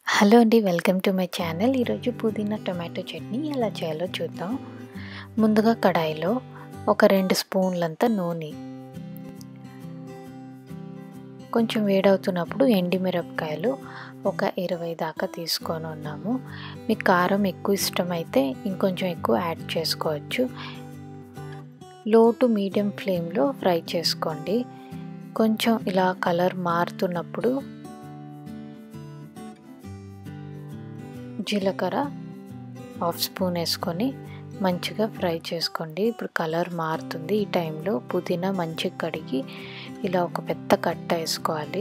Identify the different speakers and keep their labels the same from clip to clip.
Speaker 1: hello అండి welcome to my channel ఈరోజు పుదీనా టొమాటో చట్నీ ఎలా చేయాలో చూద్దాం ముందుగా కడాయిలో ఒక రెండు స్పూన్లంత నూనె కొంచెం వేడవుతున్నప్పుడు ఎండిమిరపకాయలు ఒక ఇరవై దాకా తీసుకొని ఉన్నాము మీకు కారం ఎక్కువ ఇష్టమైతే ఇంకొంచెం ఎక్కువ యాడ్ చేసుకోవచ్చు లో టు మీడియం ఫ్లేమ్లో ఫ్రై చేసుకోండి కొంచెం ఇలా కలర్ మారుతున్నప్పుడు జీలకర్ర హాఫ్ స్పూన్ వేసుకొని మంచిగా ఫ్రై చేసుకోండి ఇప్పుడు కలర్ మారుతుంది ఈ టైంలో పుదీనా మంచిగా కడిగి ఇలా ఒక పెద్ద కట్ట వేసుకోవాలి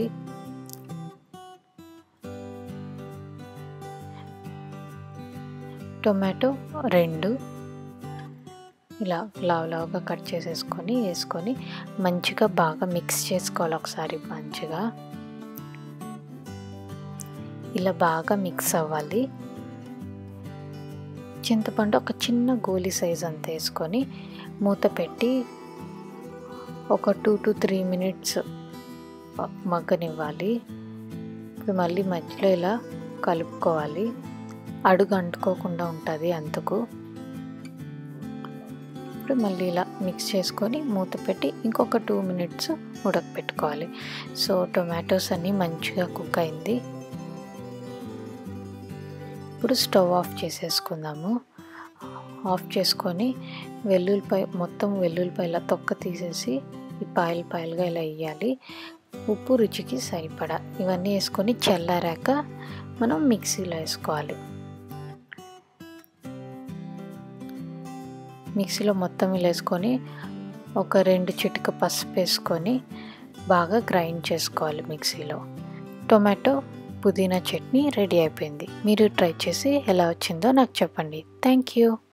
Speaker 1: టొమాటో రెండు ఇలా లావ్ లావుగా కట్ చేసేసుకొని వేసుకొని మంచిగా బాగా మిక్స్ చేసుకోవాలి ఒకసారి మంచిగా ఇలా బాగా మిక్స్ అవ్వాలి చింతపండు ఒక చిన్న గోలీ సైజ్ అంత వేసుకొని మూత పెట్టి ఒక టూ టు త్రీ మినిట్స్ మగ్గనివ్వాలి ఇప్పుడు మళ్ళీ మధ్యలో ఇలా కలుపుకోవాలి అడుగు అంటుకోకుండా ఉంటుంది అందుకు ఇప్పుడు మళ్ళీ ఇలా మిక్స్ చేసుకొని మూత పెట్టి ఇంకొక టూ మినిట్స్ ఉడకపెట్టుకోవాలి సో టొమాటోస్ అన్నీ మంచిగా కుక్ అయింది ఇప్పుడు స్టవ్ ఆఫ్ చేసేసుకుందాము ఆఫ్ చేసుకొని వెల్లుల్లిపాయ మొత్తం వెల్లుల్లిపాయల తొక్క తీసేసి ఈ పాయలు పాయలుగా ఇలా వేయాలి ఉప్పు రుచికి సరిపడా ఇవన్నీ వేసుకొని చల్లారాక మనం మిక్సీలో వేసుకోవాలి మిక్సీలో మొత్తం ఇలా వేసుకొని ఒక రెండు చిటిక పసుపు వేసుకొని బాగా గ్రైండ్ చేసుకోవాలి మిక్సీలో టొమాటో పుదీనా చట్నీ రెడీ అయిపోయింది మీరు ట్రై చేసి ఎలా వచ్చిందో నాకు చెప్పండి థ్యాంక్ యూ